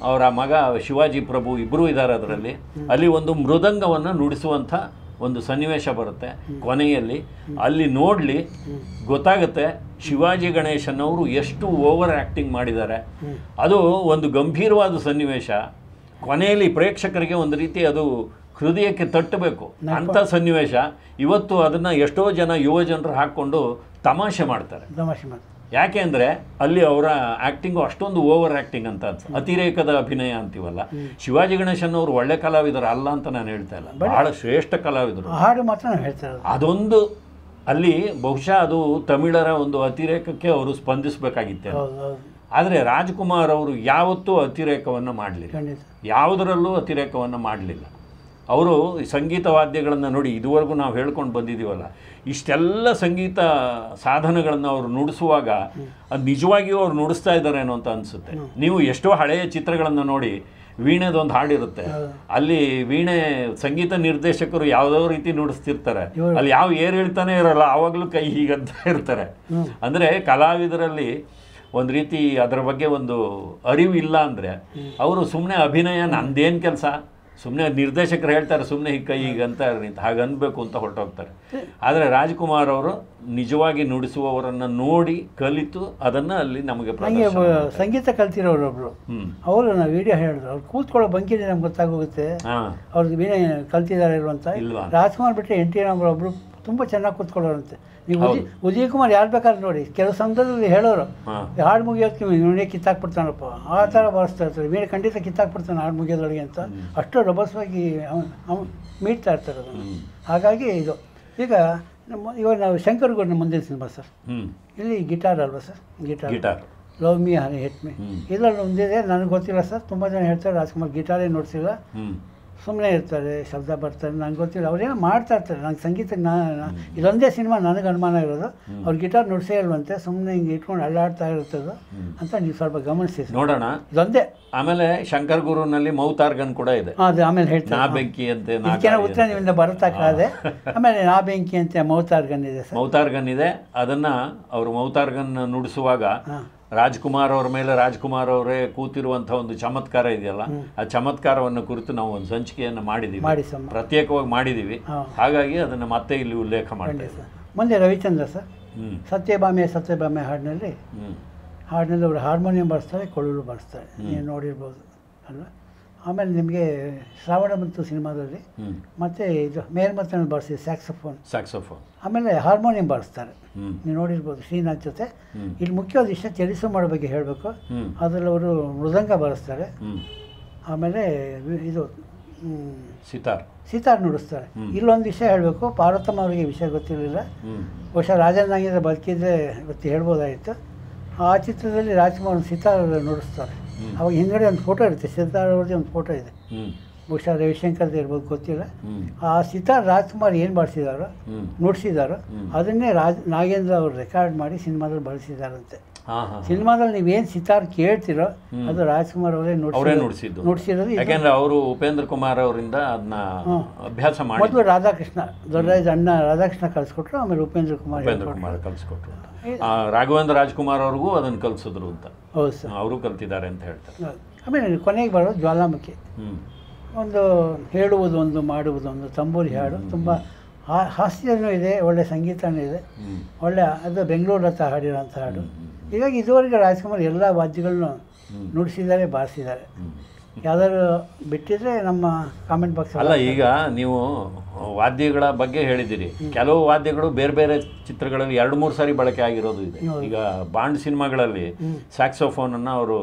ಅವರ ಮಗ ಶಿವಾಜಿ ಪ್ರಭು ಇಬ್ಬರೂ ಇದ್ದಾರೆ ಅದರಲ್ಲಿ ಅಲ್ಲಿ ಒಂದು ಮೃದಂಗವನ್ನು ನುಡಿಸುವಂಥ ಒಂದು ಸನ್ನಿವೇಶ ಬರುತ್ತೆ ಕೊನೆಯಲ್ಲಿ ಅಲ್ಲಿ ನೋಡಲಿ ಗೊತ್ತಾಗುತ್ತೆ ಶಿವಾಜಿ ಗಣೇಶನ್ ಅವರು ಎಷ್ಟು ಓವರ್ ಆ್ಯಕ್ಟಿಂಗ್ ಮಾಡಿದ್ದಾರೆ ಅದು ಒಂದು ಗಂಭೀರವಾದ ಸನ್ನಿವೇಶ ಕೊನೆಯಲ್ಲಿ ಪ್ರೇಕ್ಷಕರಿಗೆ ಒಂದು ರೀತಿ ಅದು ಹೃದಯಕ್ಕೆ ತಟ್ಟಬೇಕು ಅಂಥ ಸನ್ನಿವೇಶ ಇವತ್ತು ಅದನ್ನು ಎಷ್ಟೋ ಜನ ಯುವ ಜನರು ಹಾಕ್ಕೊಂಡು ತಮಾಷೆ ಮಾಡ್ತಾರೆ ತಮಾಷೆ ಮಾಡಿ ಯಾಕೆ ಅಂದರೆ ಅಲ್ಲಿ ಅವರ ಆ್ಯಕ್ಟಿಂಗು ಅಷ್ಟೊಂದು ಓವರ್ ಆ್ಯಕ್ಟಿಂಗ್ ಅಂತ ಅನ್ಸ ಅತಿರೇಕದ ಅಭಿನಯ ಅಂತೀವಲ್ಲ ಶಿವಾಜಿ ಗಣೇಶನ್ ಅವರು ಒಳ್ಳೆ ಕಲಾವಿದರು ಅಲ್ಲ ಅಂತ ನಾನು ಹೇಳ್ತಾ ಇಲ್ಲ ಬಹಳ ಶ್ರೇಷ್ಠ ಕಲಾವಿದರು ಹಾಡು ಮಾತ್ರ ನಾವು ಹೇಳ್ತಾ ಇರೋದು ಅದೊಂದು ಅಲ್ಲಿ ಬಹುಶಃ ಅದು ತಮಿಳರ ಒಂದು ಅತಿರೇಕಕ್ಕೆ ಅವರು ಸ್ಪಂದಿಸಬೇಕಾಗಿತ್ತೆ ಹೌದು ಹೌದು ಆದರೆ ರಾಜ್ಕುಮಾರ್ ಅವರು ಯಾವತ್ತೂ ಅತಿರೇಕವನ್ನು ಮಾಡಲಿಲ್ಲ ಖಂಡಿತ ಯಾವುದರಲ್ಲೂ ಅತಿರೇಕವನ್ನು ಮಾಡಲಿಲ್ಲ ಅವರು ಈ ಸಂಗೀತ ವಾದ್ಯಗಳನ್ನು ನೋಡಿ ಇದುವರೆಗೂ ನಾವು ಹೇಳ್ಕೊಂಡು ಬಂದಿದ್ದೀವಲ್ಲ ಇಷ್ಟೆಲ್ಲ ಸಂಗೀತ ಸಾಧನಗಳನ್ನು ಅವರು ನುಡಿಸುವಾಗ ಅದು ನಿಜವಾಗಿಯೂ ಅವ್ರು ನುಡಿಸ್ತಾ ಇದ್ದಾರೇನೋ ಅಂತ ಅನಿಸುತ್ತೆ ನೀವು ಎಷ್ಟೋ ಹಳೆಯ ಚಿತ್ರಗಳನ್ನು ನೋಡಿ ವೀಣೆದೊಂದು ಹಾಡಿರುತ್ತೆ ಅಲ್ಲಿ ವೀಣೆ ಸಂಗೀತ ನಿರ್ದೇಶಕರು ಯಾವುದೋ ರೀತಿ ನುಡಿಸ್ತಿರ್ತಾರೆ ಇವ್ರು- ಅಲ್ಲಿ ಯಾವ ಏರ್ ಹೇಳ್ತಾನೆ ಇರಲ್ಲ ಆವಾಗಲೂ ಕೈ ಹೀಗಂತ ಇರ್ತಾರೆ ಅಂದರೆ ಕಲಾವಿದರಲ್ಲಿ ಒಂದು ರೀತಿ ಅದರ ಬಗ್ಗೆ ಒಂದು ಅರಿವು ಇಲ್ಲ ಅಂದರೆ ಅವರು ಸುಮ್ಮನೆ ಅಭಿನಯ ನಂದೇನು ಕೆಲಸ ಸುಮ್ಮನೆ ನಿರ್ದೇಶಕರು ಹೇಳ್ತಾರೆ ಸುಮ್ಮನೆ ಹೀಗೆ ಕೈ ಹೀಗೆ ಅಂತ ನಿಂತು ಹಾಗೆ ಅನ್ಬೇಕು ಅಂತ ಹೊರಟೋಗ್ತಾರೆ ಆದರೆ ರಾಜ್ಕುಮಾರ್ ಅವರು ನಿಜವಾಗಿ ನುಡಿಸುವವರನ್ನು ನೋಡಿ ಕಲಿತು ಅದನ್ನು ಅಲ್ಲಿ ನಮಗೆ ನನಗೆ ಪ್ರದರ್ಶನ ಒಬ್ಬ ಸಂಗೀತ ಕಲ್ತಿರೋರು ಒಬ್ರು ಹ್ಮ್ ಅವರು ನಾವು ವಿಡಿಯೋ ಹೇಳಿದ್ರು ಅವ್ರು ಕೂತ್ಕೊಳ್ಳೋ ಬಂಕಿನೇ ನಮ್ಗೆ ಗೊತ್ತಾಗೋಗುತ್ತೆ ಹಾಂ ಅವ್ರಿಗೆ ವೀಣೆ ಕಲ್ತಿದ್ದಾರೆ ಇಲ್ವ ಅಂತ ಇಲ್ವಾ? ರಾಜ್ಕುಮಾರ್ ಬಿಟ್ಟರೆ ಎನ್ ಟಿ ರಾಮರಾವ್ ಒಬ್ರು ತುಂಬ ಚೆನ್ನಾಗಿ ಕೂತ್ಕೊಳ್ಳೋರಂತೆ ನೀವು ಉದಯ ಉದಯ್ ಕುಮಾರ್ ಯಾರು ಬೇಕಾದ್ರೆ ನೋಡಿ ಕೆಲವು ಸಂದರ್ಭದಲ್ಲಿ ಹೇಳೋರು ಹಾಂ ಈ ಹಾಡು ಮುಗಿಯೋದಕ್ಕೆ ಇವನೇ ಕಿತ್ತಾಕ್ಬಿಡ್ತಾನಪ್ಪ ಆ ಥರ ಬರೆಸ್ತಾ ಇರ್ತಾರೆ ವೀಣೆ ಖಂಡಿತ ಕಿತ್ತಾಕ್ಬಿಡ್ತಾನೆ ಹಾಡು ಮುಗಿಯೋದೊಳಗೆ ಅಂತ ಅಷ್ಟು ರಭಸವಾಗಿ ಅವನು ಅವನು ಮೀಡ್ತಾ ಇರ್ತಾರೆ ಅದನ್ನು ಹ್ಮ್. ಹಾಗಾಗಿ ಇದು ಈಗ ನಮ್ಮ ಇವಾಗ ನಾವು ಶಂಕರ್ಗೌಡನ ಮುಂದಿನ ಸಿನಿಮಾ ಸರ್ ಹ್ಞೂ ಇಲ್ಲಿ ಗಿಟಾರ್ ಅಲ್ವಾ sir guitar guitar love me honey hate me ಹ್ಮ್. ಇದರಲ್ಲಿ ಒಂದಿದೆ ನನಗೆ ಗೊತ್ತಿಲ್ಲ ಸರ್ ತುಂಬ ಜನ ಹೇಳ್ತಾರೆ ರಾಜ್ಕುಮಾರ್ ಗಿಟಾರೇ ನೋಡ್ಸಿಲ್ಲ ಹ್ಞೂ ಸುಮ್ಮನೆ ಇರ್ತಾರೆ ಶಬ್ದ ಬರ್ತಾರೆ ನಂಗೆ ಗೊತ್ತಿಲ್ಲ ಅವ್ರೇನೋ ಮಾಡ್ತಾ ಇರ್ತಾರೆ ನಂಗೆ ಸಂಗೀತಕ್ಕೆ ನಾ ನಾ- ಇದೊಂದೇ ಸಿನಿಮಾ ನನಗೆ ಅನುಮಾನ ಇರೋದು ಅವ್ರು ಗಿಟಾರ್ ನುಡ್ಸೇ ಇಲ್ವಂತೆ ಸುಮ್ಮನೆ ಹಿಂಗೆ ಇಟ್ಕೊಂಡು ಅಳ್ಳಾಡ್ತಾ ಇರ್ತದೆ ಅಂತ ನೀವು ಸ್ವಲ್ಪ ಗಮನಿಸಿ ಸರ್. ನೋಡೋಣ ಇದೊಂದೇ ಆಮೇಲೆ ಶಂಕರ್ ಗುರುನಲ್ಲಿ ಮೌತಾರ್ಗನ್ ಕೂಡ ಇದೆ ಅದು ಆಮೇಲೆ ನಾ ಹೇಳ್ತಾರೆ ಬೆಂಕಿ ಅಂತೆ ನಾ ಇದಕ್ಕೇನೋ ಗಾಳಿ ಉತ್ತರ ನಿಮ್ಮಿಂದ ಬರುತ್ತಾಕಾದೆ ಆಮೇಲೆ ನಾ ಬೆಂಕಿ ಅಂತ ಮೌತಾರ್ಗನ್ ಇದೆ ಸರ್ ಮೌತಾರ್ಗನ್ ಇದೆ ಅದನ್ನ ಅವರು ಮೌತಾರ್ಗನ್ ನುಡಿಸುವಾಗ ಹಾಂ ರಾಜ್ಕುಮಾರ್ ಅವ್ರ ಮೇಲೆ ರಾಜ್ಕುಮಾರ್ ಅವರೇ ಕೂತಿರುವಂಥ ಒಂದು ಚಮತ್ಕಾರ ಇದೆಯಲ್ಲ ಆ ಚಮತ್ಕಾರವನ್ನು ಕುರಿತು ನಾವು ಒಂದು ಸಂಚಿಕೆಯನ್ನು ಮಾಡಿದ್ದೀವಿ ಮಾಡಿ ಸರ್ ಪ್ರತ್ಯೇಕವಾಗಿ ಮಾಡಿದ್ದೀವಿ ಹಾಂ ಹಾಗಾಗಿ ಅದನ್ನು ಮತ್ತೆ ಇಲ್ಲಿ ಉಲ್ಲೇಖ ಮಾಡ್ತೇವೆ ಸರ್ ಮುಂದೆ ರವಿಚಂದ್ರ ಸರ್ ಹ್ಮ್ ಸತ್ಯಭಾಮೆ ಸತ್ಯಭಾಮೆ ಹಾಡಿನಲ್ಲಿ ಹ್ಮ್ ಹಾಡಿನಲ್ಲಿ ಅವರು ಹಾರ್ಮೋನಿಯಂ ಬಾರಿಸ್ತಾರೆ ಕೊಳಲು ಬಾರಿಸ್ತಾರೆ ನೀವು ನೋಡಿರ್ಬೋದು ಅಲ್ವಾ ಆಮೇಲೆ ನಿಮಗೆ ಶ್ರಾವಣ ಬಂತು ಸಿನಿಮಾದಲ್ಲಿ ಹ್ಮ್ ಮತ್ತು ಇದು ಮೇಲ್ಮತ್ತನಲ್ಲಿ ಬಾರಿಸಿ ಸ್ಯಾಕ್ಸಫೋನ್ ಸ್ಯಾಕ್ಸೋಫೋನ್ ಆಮೇಲೆ ಹಾರ್ಮೋನಿಯಂ ಬಾರಿಸ್ತಾರೆ ಹ್ಮ್ ನೀವು ನೋಡಿರ್ಬೋದು ಶ್ರೀನಾಥ್ ಜೊತೆ ಹ್ಮ್ ಇಲ್ಲಿ ಮುಖ್ಯವಾದ ವಿಷಯ ಚಲಿಸು ಮಾಡೋ ಬಗ್ಗೆ ಹೇಳಬೇಕು ಹ್ಮ್ ಅದರಲ್ಲಿ ಅವರು ಮೃದಂಗ ಬಾರಿಸ್ತಾರೆ ಹ್ಮ್ ಆಮೇಲೆ ವಿ- ಇದು ಮ್, ಸಿತಾರ್ ಸಿತಾರ್ ನುಡಿಸ್ತಾರೆ ಹ್ಮ್. ಇಲ್ಲೊಂದು ವಿಷಯ ಹೇಳಬೇಕು ಪಾರ್ವತಮ್ಮ ಅವರಿಗೆ ವಿಷಯ ಗೊತ್ತಿರಲಿಲ್ಲ ಹ್ಮ್ ಬಹುಶಃ ರಾಜನ್ ನಾಗೇಂದ್ರ ಬದುಕಿದ್ರೆ ಇವತ್ತು ಹೇಳ್ಬೋದಾಗಿತ್ತು ಆ ಚಿತ್ರದಲ್ಲಿ ರಾಜ್ಕುಮಾರ್ ಒಂದು ಸಿತಾರ್ ನುಡಿಸ್ತಾರೆ ಹ್ಮ್. ಅವಾಗ ಹಿಂದ್ಗಡೆ ಒಂದು ಫೋಟೋ ಇರುತ್ತೆ ಸಿತಾರ್ ಅವ್ರದ್ದೇ ಒಂದು ಫೋಟೋ ಇದೆ ಹ್ಮ್ ಬಹುಶಃ ರವಿಶಂಕರ್ದು ಇರ್ಬೋದು ಗೊತ್ತಿಲ್ಲ ಹ್ಮ್ ಆ ಸಿತಾರ್ ರಾಜ್ಕುಮಾರ್ ಏನು ಬಾರಿಸಿದಾರೋ ಹ್ಮ್ ನುಡಿಸಿದಾರೋ ಹ್ಮ್. ಅದನ್ನೇ ರಾಜ್ ನಾಗೇಂದ್ರ ಅವರು ರೆಕಾರ್ಡ್ ಮಾಡಿ ಸಿನಿಮಾದಲ್ಲಿ ಬಳಸಿದಾರಂತೆ ಹಾ ಹಾ ಸಿನಿಮಾದಲ್ಲಿ ನೀವೇನು ಸಿತಾರ್ ಕೇಳ್ತಿರೋ ಹ್ಮ್. ಅದು ರಾಜ್ಕುಮಾರ್ ಅವರೇ ಅವರೇ ನುಡಿಸಿರೋದು ನುಡಿಸಿದ್ದು ನುಡಿಸಿರೋದು ಇದು ಯಾಕೆಂದ್ರೆ ಅವರು ಉಪೇಂದ್ರ ಕುಮಾರ್ ಅವರಿಂದ ಅದನ್ನ ಹ್ಮ್. ಅಭ್ಯಾಸ ಮಾಡಿ ಮೊದಲು ರಾಧಾಕೃಷ್ಣ ದೊಡ್ಡರಾಜ್ ಅಣ್ಣ ರಾಧಾಕೃಷ್ಣ ಕಳಿಸ್ಕೊಟ್ರು ಆಮೇಲೆ ಉಪೇಂದ್ರ ಕುಮಾರ್ ಉಪೇಂದ್ರ ಹೇಳ್ಕೊಟ್ರು. ಕುಮಾರ್ ಕಲಿಸ್ಕೊಟ್ರು ಆ, ರಾಘವೇಂದ್ರ ರಾಜ್ಕುಮಾರ್ ಅವ್ರಿಗೂ ಅದನ್ನು ಕಲಿಸಿದ್ರು ಅಂತ ಹೌದು ಸರ್ ಅವರು ಕಲ್ತಿದ್ದಾರೆ ಅಂತ ಹೇಳ್ತಾರೆ ಹೌದು. ಆಮೇಲೆ ಕೊನೆಗೆ ಬರೋದು ಜ್ವಾಲಾಮುಖಿ ಹ್ಮ್ ಒಂದು ಹೇಳುವುದು ಒಂದು ಮಾಡುವುದು ಒಂದು ತಂಬೂರಿ ಹಾಡು ತುಂಬ ಹಾ- ಹಾಸ್ಯನೂ ಇದೆ ಒಳ್ಳೆ ಸಂಗೀತನೂ ಇದೆ ಹ್ಮ್ ಒಳ್ಳೆ ಅದು ಬೆಂಗಳೂರು ಹತ್ರ ಹಾಡಿರೋಂಥ ಹಾಡು ಹ್ಮ್. ಹೀಗಾಗಿ ಇದುವರೆಗೆ ರಾಜ್ಕುಮಾರ್ ಎಲ್ಲ ವಾದ್ಯಗಳನ್ನು ಹ್ಮ್. ನುಡಿಸಿದ್ದಾರೆ ಬಾರಿಸಿದ್ದಾರೆ ಹ್ಮ್. ಯಾವ್ದಾದ್ರು ಬಿಟ್ಟಿದ್ರೆ ನಮ್ಮ ಕಾಮೆಂಟ್ ಬಾಕ್ಸ್ ಅಲ್ಲ ಈಗ ನೀವು ವಾದ್ಯಗಳ ಬಗ್ಗೆ ಹೇಳಿದಿರಿ ಕೆಲವು ವಾದ್ಯಗಳು ಬೇರೆ ಬೇರೆ ಚಿತ್ರಗಳಲ್ಲಿ ಎರಡು ಮೂರು ಸಾರಿ ಬಳಕೆ ಆಗಿರೋದು ಇದೆ ಹೌದು. ಈಗ ಬಾಂಡ್ ಸಿನಿಮಾಗಳಲ್ಲಿ ಹ್ಮ್. ಸ್ಯಾಕ್ಸೋಫೋನ್ ಅನ್ನ ಅವರು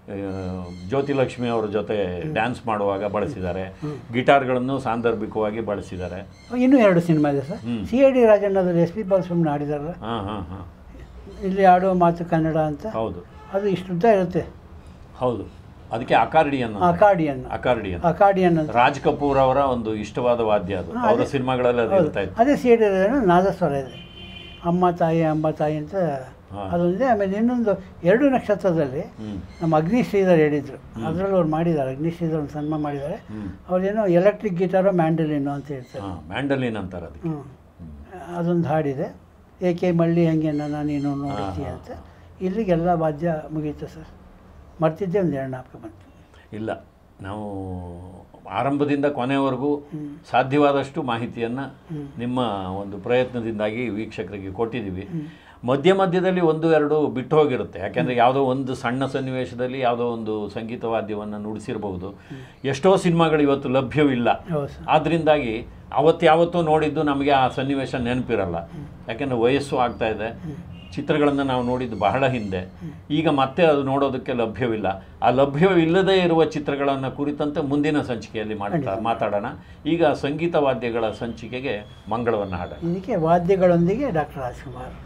ಜ್ಯೋತಿ ಲಕ್ಷ್ಮಿ ಅವರ ಜೊತೆ ಡ್ಯಾನ್ಸ್ ಮಾಡುವಾಗ ಬಳಸಿದ್ದಾರೆ ಗಿಟಾರ್ಗಳನ್ನು ಸಾಂದರ್ಭಿಕವಾಗಿ ಬಳಸಿದ್ದಾರೆ ಇನ್ನೂ ಎರಡು ಸಿನಿಮಾ ಇದೆ ಸರ್ ಹ್ಮ್. ಸಿ ಐ ಡಿ ರಾಜಣ್ಣದು ಎಸ್ ಪಿ ಬಾಲಸುಬ್ರಹ್ಮಣ್ಯ ಹಾಡಿದಾರಲ್ಲ ಹಾ ಹಾ ಹಾ ಇಲ್ಲಿ ಆಡುವ ಮಾತು ಕನ್ನಡ ಅಂತ ಹೌದು ಅದು ಇಷ್ಟುದ್ದ ಇರುತ್ತೆ ಹೌದು ಅದಕ್ಕೆ ಅಕಾರ್ಡಿಯನ್ ಅಕಾರ್ಡಿಯನ್ ಅಕಾರ್ಡಿಯನ್ ಅಕಾರ್ಡಿಯನ್ ಅಂತ ರಾಜ್ ಕಪೂರ್ ಅವರ ಒಂದು ಇಷ್ಟವಾದ ವಾದ್ಯ ಅದು ಹಾ, ಅವರ ಅದೇ- ಸಿನಿಮಾಗಳಲ್ಲಿ ಅದು ಹೌದು. ಇರ್ತಾ ಇತ್ತು ಅದೇ ಸಿ ಐ ಡಿ ನಾದಸ್ವರ ಇದೆ ಅಮ್ಮ ತಾಯಿ ಅಂಬ ತಾಯಿ ಅಂತ ಹಾ. ಅದೊಂದೇ ಆಮೇಲೆ ಇನ್ನೊಂದು ಎರಡು ನಕ್ಷತ್ರದಲ್ಲಿ ಹ್ಮ್ ನಮ್ಮ ಅಗ್ನಿ ಶ್ರೀಧರ್ ಹೇಳಿದ್ರು ಅದರಲ್ಲಿ ಅವ್ರು ಮಾಡಿದ್ದಾರೆ ಅಗ್ನಿ ಶ್ರೀಧರ್ ಒಂದು ಸನ್ಮಾನ ಮಾಡಿದ್ದಾರೆ ಹ್ಮ್ ಅವ್ರೇನೋ ಎಲೆಕ್ಟ್ರಿಕ್ ಗಿಟಾರೋ ಮ್ಯಾಂಡಲಿನೋ ಅಂತ ಹೇಳ್ತಾರೆ ಹಾ ಮ್ಯಾಂಡಲಿನ್ ಅಂತಾರೆ ಅದಕ್ಕೆ ಹ್ಞೂ ಅದೊಂದು ಹಾಡಿದೆ ಏಕೆ ಮಳ್ಳಿ ಹಂಗೆ ನನ್ನ ನೀನು ನೋಡಿತಿ ಹಾ, ಹಾ, ಅಂತ ಇಲ್ಲಿಗೆಲ್ಲ ವಾದ್ಯ ಮುಗೀತು ಸರ್ ಮರ್ತಿದ್ದೆ ಒಂದು ಎರಡು ನಾಲ್ಕು ಬಂತು ಇಲ್ಲ ನಾವು ಆರಂಭದಿಂದ ಕೊನೆಯವರೆಗೂ ಸಾಧ್ಯವಾದಷ್ಟು ಮಾಹಿತಿಯನ್ನು ನಿಮ್ಮ ಒಂದು ಪ್ರಯತ್ನದಿಂದಾಗಿ ವೀಕ್ಷಕರಿಗೆ ಕೊಟ್ಟಿದ್ದೀವಿ ಮಧ್ಯ ಮಧ್ಯದಲ್ಲಿ ಒಂದು ಎರಡು ಬಿಟ್ಟು ಹೋಗಿರುತ್ತೆ ಯಾಕೆಂದರೆ ಯಾವುದೋ ಒಂದು ಸಣ್ಣ ಸನ್ನಿವೇಶದಲ್ಲಿ ಯಾವುದೋ ಒಂದು ಸಂಗೀತ ವಾದ್ಯವನ್ನು ನುಡಿಸಿರಬಹುದು ಎಷ್ಟೋ ಸಿನಿಮಾಗಳು ಇವತ್ತು ಲಭ್ಯವಿಲ್ಲ ಹೌದು ಸರ್ ಆದ್ರಿಂದಾಗಿ ಅವತ್ತು ಯಾವತ್ತೂ ನೋಡಿದ್ದು ನಮಗೆ ಆ ಸನ್ನಿವೇಶ ನೆನಪಿರಲ್ಲ ಯಾಕೆಂದರೆ ವಯಸ್ಸು ಆಗ್ತಾ ಇದೆ ಚಿತ್ರಗಳನ್ನು ನಾವು ನೋಡಿದ್ದು ಬಹಳ ಹಿಂದೆ ಈಗ ಮತ್ತೆ ಅದು ನೋಡೋದಕ್ಕೆ ಲಭ್ಯವಿಲ್ಲ ಆ ಲಭ್ಯವಿಲ್ಲದೇ ಇರುವ ಚಿತ್ರಗಳನ್ನು ಕುರಿತಂತೆ ಮುಂದಿನ ಸಂಚಿಕೆಯಲ್ಲಿ ಮಾಡ್ತಾ ಮಾತಾಡೋಣ ಈಗ ಸಂಗೀತ ವಾದ್ಯಗಳ ಸಂಚಿಕೆಗೆ ಮಂಗಳವನ್ನು ಹಾಡೋಣ ಇದಕ್ಕೆ ವಾದ್ಯಗಳೊಂದಿಗೆ ಡಾಕ್ಟರ್ ರಾಜ್ಕುಮಾರ್